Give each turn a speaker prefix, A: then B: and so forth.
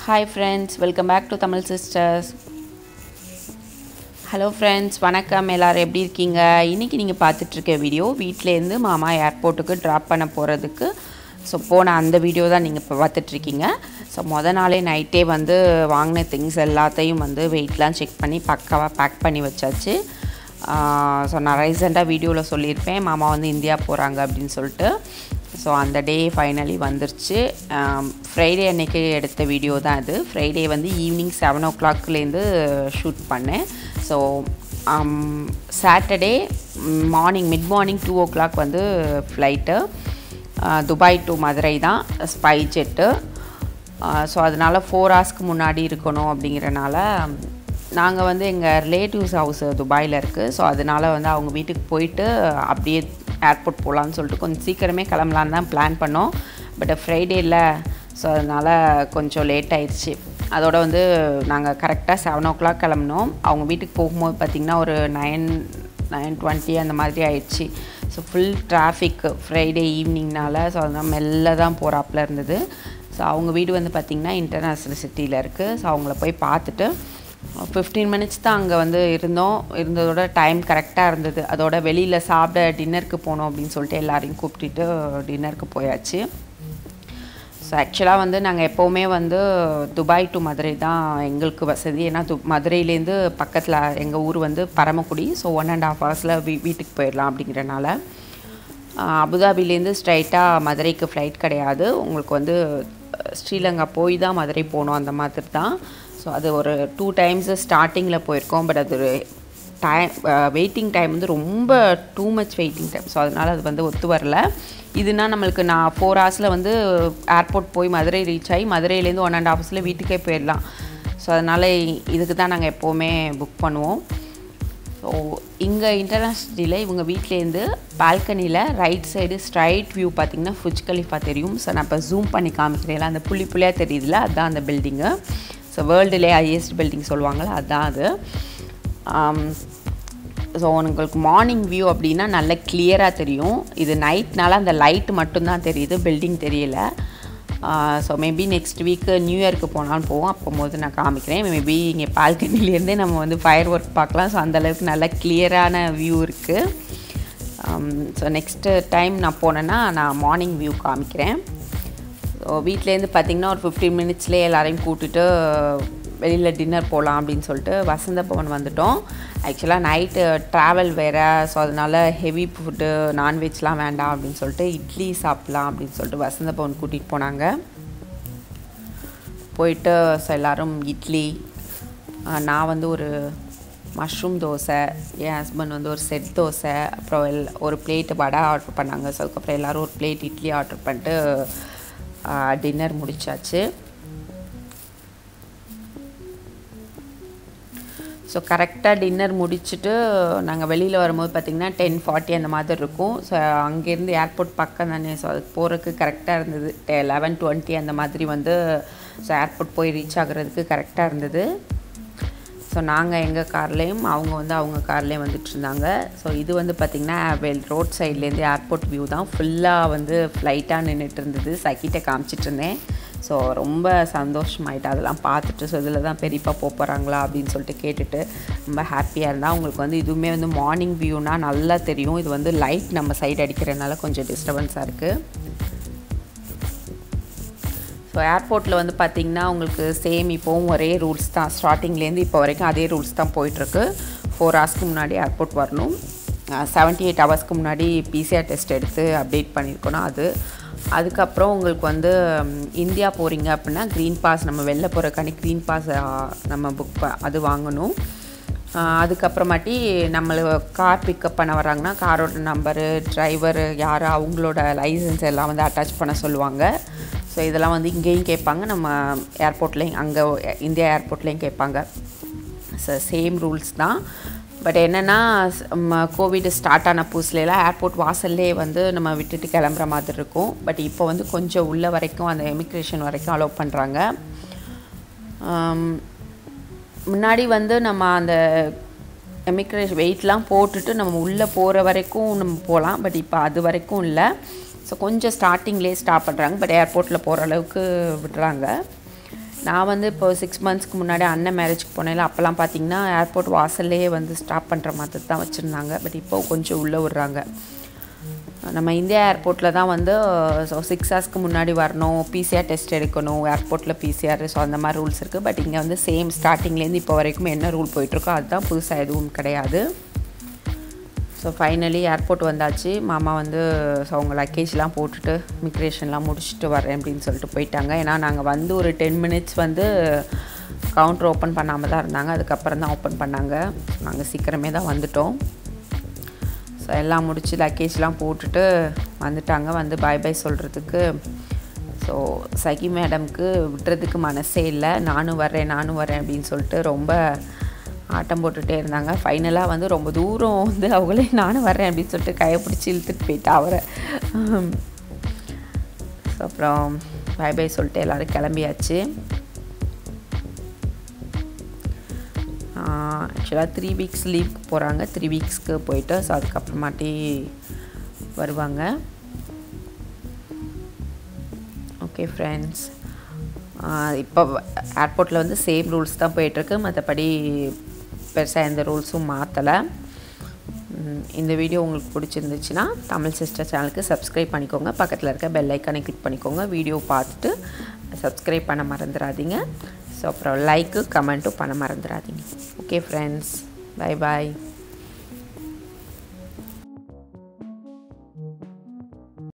A: hi friends welcome back to Tamil sisters hello friends வணக்கம் எல்லோரும் எப்படி இருக்கீங்க இன்றைக்கி நீங்கள் பார்த்துட்ருக்க வீடியோ வீட்டிலேருந்து மாமா ஏர்போர்ட்டுக்கு ட்ராப் பண்ண போகிறதுக்கு ஸோ போன அந்த வீடியோ தான் நீங்கள் இப்போ பார்த்துட்ருக்கீங்க ஸோ மொதல் நாளே நைட்டே வந்து வாங்கின திங்ஸ் எல்லாத்தையும் வந்து வெயிட்லாம் செக் பண்ணி பக்காவாக பேக் பண்ணி வச்சாச்சு ஸோ நான் ரீசெண்டாக வீடியோவில் சொல்லியிருப்பேன் மாமா வந்து இந்தியா போகிறாங்க அப்படின்னு சொல்லிட்டு ஸோ அந்த டே ஃபைனலி வந்துருச்சு ஃப்ரைடே அன்னைக்கு எடுத்த வீடியோ தான் இது ஃப்ரைடே வந்து ஈவினிங் செவன் ஓ கிளாக்லேருந்து ஷூட் பண்ணேன் so Saturday morning mid morning two o'clock வந்து ஃப்ளைட்டு துபாய் டு மதுரை தான் ஸ்பை ஜெட்டு ஸோ அதனால் ஃபோர் ஹவர்ஸ்க்கு முன்னாடி இருக்கணும் அப்படிங்கிறனால நாங்கள் வந்து எங்கள் ரிலேட்டிவ்ஸ் ஹவுஸ் துபாயில் இருக்குது ஸோ அதனால் வந்து அவங்க வீட்டுக்கு போயிட்டு அப்படியே ஏர்போர்ட் போகலான்னு சொல்லிட்டு கொஞ்சம் சீக்கிரமே கிளம்பலான்னு தான் பிளான் பண்ணோம் பட் ஃப்ரைடேயில் ஸோ அதனால் கொஞ்சம் லேட் ஆயிடுச்சு அதோட வந்து நாங்கள் கரெக்டாக செவன் ஓ கிளாக் கிளம்பினோம் அவங்க வீட்டுக்கு போகும்போது பார்த்திங்கன்னா ஒரு நைன் நைன் டுவெண்ட்டி அந்த மாதிரி ஆயிடுச்சு ஸோ ஃபுல் டிராஃபிக் ஃப்ரைடே ஈவினிங்னால ஸோ அதனால் மெல்ல தான் போகிறாப்புல இருந்தது ஸோ அவங்க வீடு வந்து பார்த்திங்கன்னா இன்டர்நேஷ்னல் சிட்டியில் இருக்குது ஸோ அவங்கள போய் பார்த்துட்டு ஃபிஃப்டீன் மினிட்ஸ் தான் அங்கே வந்து இருந்தோம் இருந்ததோட டைம் கரெக்டாக இருந்தது அதோட வெளியில் சாப்பிட டின்னருக்கு போனோம் அப்படின்னு சொல்லிட்டு எல்லாரையும் கூப்பிட்டுட்டு டின்னருக்கு போயாச்சு ஸோ ஆக்சுவலாக வந்து நாங்கள் எப்போவுமே வந்து துபாய் டு மதுரை தான் எங்களுக்கு வசதி ஏன்னா து மதுரையிலேருந்து பக்கத்தில் எங்கள் ஊர் வந்து Paramakudi so one and half ஹவர்ஸில் வீ வீட்டுக்கு போயிடலாம் அப்படிங்கிறனால அபுதாபிலேருந்து ஸ்ட்ரைட்டாக மதுரைக்கு ஃப்ளைட் கிடையாது உங்களுக்கு வந்து ஸ்ரீலங்கா போய் தான் மதுரை போகணும் அந்த மாதிரி தான் ஸோ அது ஒரு டூ டைம்ஸு ஸ்டார்டிங்கில் போயிருக்கோம் பட் அது ஒரு டைம் வெயிட்டிங் டைம் வந்து ரொம்ப too much waiting time so அதனால் அது வந்து ஒத்து வரல இதுனா நம்மளுக்கு நான் ஃபோர் ஹவர்ஸில் வந்து ஏர்போர்ட் போய் மதுரை ரீச் ஆகி மதுரையிலேருந்து ஒன் அண்ட் ஹவர்ஸில் வீட்டுக்கே போயிடலாம் ஸோ அதனால் இதுக்கு தான் நாங்கள் எப்போவுமே புக் பண்ணுவோம் ஸோ இங்கே இன்டர்நேஷ்னலில் இவங்க வீட்லேருந்து பால்கனியில் ரைட் சைடு ஸ்ட்ரைட் வியூ பார்த்திங்கன்னா ஃபுஜ் கலிஃபா தெரியும் ஸோ நான் இப்போ ஜூம் பண்ணி காமிக்கிறேன் அந்த புள்ளி புள்ளியாக தெரியுதுல அதுதான் அந்த பில்டிங்கு ஸோ வேர்ல்டுலே ஹையஸ்ட் பில்டிங் சொல்லுவாங்களே அதுதான் அது ஸோ உங்களுக்கு மார்னிங் வியூ அப்படின்னா நல்ல கிளியராக தெரியும் இது நைட்னால அந்த லைட் மட்டும்தான் தெரியுது பில்டிங் தெரியல so maybe next week new இயருக்கு போனாலும் போவோம் அப்போ போது நான் காமிக்கிறேன் மேபி இங்கே பால்கனிலேருந்தே நம்ம வந்து ஃபயர் ஒர்க் பார்க்கலாம் ஸோ அந்தளவுக்கு நல்ல கிளியரான வியூ இருக்குது ஸோ நெக்ஸ்ட்டு டைம் நான் போனேன்னா நான் மார்னிங் வியூ காமிக்கிறேன் ஸோ வீட்டிலேருந்து பார்த்திங்கன்னா ஒரு ஃபிஃப்டீன் மினிட்ஸ்லேயே எல்லாரையும் கூட்டிட்டு வெளியில் டின்னர் போகலாம் அப்படின்னு சொல்லிட்டு வசந்த பவன் வந்துட்டோம் ஆக்சுவலாக நைட்டு ட்ராவல் வேறு ஸோ அதனால் ஹெவி ஃபுட்டு நான்வெஜ்லாம் வேண்டாம் அப்படின்னு சொல்லிட்டு இட்லி சாப்பிட்லாம் அப்படின்னு சொல்லிட்டு வசந்த பவன் கூட்டிகிட்டு போனாங்க போயிட்டு ஸோ எல்லோரும் இட்லி நான் வந்து ஒரு மஷ்ரூம் தோசை என் ஹஸ்பண்ட் வந்து ஒரு செட் தோசை அப்புறம் எல் ஒரு பிளேட்டு வடை ஆர்டர் பண்ணாங்க ஸோ அதுக்கப்புறம் எல்லோரும் ஒரு பிளேட் இட்லி ஆர்டர் பண்ணிட்டு டின்னர் முடிச்சாச்சு ஸோ கரெக்டாக டின்னர் முடிச்சுட்டு நாங்கள் வெளியில் வரும்போது பார்த்திங்கன்னா டென் ஃபார்ட்டி அந்த மாதிரி இருக்கும் ஸோ அங்கேருந்து ஏர்போர்ட் பக்கம் தானே ஸோ அதுக்கு போகிறதுக்கு கரெக்டாக இருந்தது லெவன் டுவெண்ட்டி அந்த மாதிரி வந்து ஸோ ஏர்போர்ட் போய் ரீச் ஆகுறதுக்கு கரெக்டாக இருந்தது ஸோ நாங்கள் எங்கள் கார்லேயும் அவங்க வந்து அவங்க கார்லேயும் வந்துட்டு இருந்தாங்க ஸோ இது வந்து பார்த்திங்கன்னா வெல் ரோட் சைட்லேருந்து ஏர்போர்ட் வியூ தான் ஃபுல்லாக வந்து ஃப்ளைட்டாக நின்றுட்டு இருந்தது சக்கிட்ட காமிச்சிட்டு இருந்தேன் ஸோ ரொம்ப சந்தோஷமாயிட்டு அதெல்லாம் பார்த்துட்டு ஸோ இதில் தான் பெரியப்பா போக போகிறாங்களா அப்படின்னு சொல்லிட்டு கேட்டுட்டு ரொம்ப ஹாப்பியாக இருந்தால் அவங்களுக்கு வந்து இதுவுமே வந்து மார்னிங் வியூனால் நல்லா தெரியும் இது வந்து லைட் நம்ம சைடு அடிக்கிறதுனால கொஞ்சம் டிஸ்டர்பன்ஸாக இருக்குது ஸோ ஏர்போர்ட்டில் வந்து பார்த்திங்கன்னா உங்களுக்கு சேம் இப்போவும் ஒரே ரூல்ஸ் தான் ஸ்டார்டிங்லேருந்து இப்போ வரைக்கும் அதே ரூல்ஸ் தான் போயிட்டுருக்கு ஃபோர் ஹவர்ஸ்க்கு முன்னாடி ஏர்போர்ட் வரணும் செவன்ட்டி எயிட் ஹவர்ஸ்க்கு முன்னாடி பிசிஆர் டெஸ்ட் எடுத்து அப்டேட் பண்ணியிருக்கணும் அது அதுக்கப்புறம் உங்களுக்கு வந்து இந்தியா போகிறீங்க அப்படின்னா க்ரீன் பாஸ் நம்ம வெளில போகிறக்காண்டி க்ரீன் பாஸ் நம்ம புக் அது வாங்கணும் அதுக்கப்புறமாட்டி நம்மளை கார் பிக்கப் பண்ண வராங்கன்னா காரோட நம்பரு டிரைவர் யார் அவங்களோட லைசன்ஸ் எல்லாம் வந்து அட்டாச் பண்ண சொல்லுவாங்க ஸோ இதெல்லாம் வந்து இங்கேயும் கேட்பாங்க நம்ம ஏர்போர்ட்லேயும் அங்கே இந்தியா ஏர்போர்ட்லேயும் கேட்பாங்க ஸோ சேம் ரூல்ஸ் தான் பட் என்னென்னா கோவிட் ஸ்டார்ட் ஆன புதுசுலாம் ஏர்போர்ட் வாசல்லே வந்து நம்ம விட்டுட்டு கிளம்புற மாதிரி இருக்கும் பட் இப்போ வந்து கொஞ்சம் உள்ள வரைக்கும் அந்த எமிக்ரேஷன் வரைக்கும் அலோவ் பண்ணுறாங்க முன்னாடி வந்து நம்ம அந்த எமிக்ரேஷன் வெயிட்லாம் போட்டுட்டு நம்ம உள்ளே போகிற வரைக்கும் நம்ம போகலாம் பட் இப்போ அது வரைக்கும் இல்லை ஸோ கொஞ்சம் ஸ்டார்டிங்லேயே ஸ்டாப் பண்ணுறாங்க பட் ஏர்போர்ட்டில் போகிற அளவுக்கு விடுறாங்க நான் வந்து இப்போ சிக்ஸ் மந்த்ஸ்க்கு முன்னாடி அண்ணன் மேரேஜ்க்கு போனேன்ல அப்போல்லாம் பார்த்தீங்கன்னா ஏர்போர்ட் வாசல்லையே வந்து ஸ்டாப் பண்ணுற மாதிரி தான் வச்சுருந்தாங்க பட் இப்போ கொஞ்சம் உள்ளே விட்றாங்க நம்ம இந்தியா ஏர்போர்ட்டில் தான் வந்து ஸோ சிக்ஸ் ஹவர்ஸ்க்கு முன்னாடி வரணும் பிசிஆர் டெஸ்ட் எடுக்கணும் ஏர்போர்ட்டில் பிசிஆர் ஸோ அந்த மாதிரி ரூல்ஸ் இருக்குது பட் இங்கே வந்து சேம் ஸ்டார்டிங்லேருந்து இப்போ வரைக்கும் என்ன ரூல் போயிட்டுருக்கோ அதுதான் புதுசாக எதுவும் கிடையாது ஸோ ஃபைனலி ஏர்போர்ட் வந்தாச்சு மாமா வந்து ஸோ அவங்க லக்கேஜ்லாம் போட்டுட்டு மிக்ரேஷன்லாம் முடிச்சுட்டு வரேன் அப்படின்னு சொல்லிட்டு போயிட்டாங்க ஏன்னா நாங்கள் வந்து ஒரு டென் மினிட்ஸ் வந்து கவுண்டர் ஓப்பன் பண்ணாமல் தான் இருந்தாங்க அதுக்கப்புறம் தான் ஓப்பன் பண்ணாங்க நாங்கள் சீக்கிரமே தான் வந்துட்டோம் ஸோ எல்லாம் முடிச்சு லக்கேஜ்லாம் போட்டுட்டு வந்துட்டாங்க வந்து பாய் பாய் சொல்கிறதுக்கு ஸோ சகி மேடம்க்கு விட்டுறதுக்கு மனசே இல்லை நானும் வரேன் நானும் வரேன் அப்படின்னு சொல்லிட்டு ரொம்ப ஆட்டம் போட்டுகிட்டே இருந்தாங்க ஃபைனலாக வந்து ரொம்ப தூரம் வந்து அவங்களே நானும் வரேன் அப்படின்னு சொல்லிட்டு கையை பிடிச்சி இழுத்துட்டு போயிட்டா அவரை ஸோ அப்புறம் பை பை சொல்லிட்டு எல்லோரும் கிளம்பியாச்சு ஆக்சுவலாக த்ரீ வீக்ஸ் லீவ்க்கு போகிறாங்க த்ரீ வீக்ஸ்க்கு போயிட்டு ஸோ அதுக்கப்புறமாட்டி வருவாங்க ஓகே ஃப்ரெண்ட்ஸ் இப்போ ஏர்போர்ட்டில் வந்து சேம் ரூல்ஸ் தான் போயிட்டுருக்கு மற்றபடி பெருசாக எந்த ரூல்ஸும் மாற்றலை இந்த வீடியோ உங்களுக்கு பிடிச்சிருந்துச்சுன்னா தமிழ் சிஸ்டர் சேனலுக்கு சப்ஸ்கிரைப் பண்ணிக்கோங்க பக்கத்தில் இருக்க பெல் ஐக்கானை கிளிக் பண்ணிக்கோங்க வீடியோ பார்த்துட்டு சப்ஸ்கிரைப் பண்ண மறந்துடாதீங்க ஸோ அப்புறம் லைக்கு கமெண்ட்டும் பண்ண மறந்துடாதீங்க ஓகே ஃப்ரெண்ட்ஸ் பை பாய்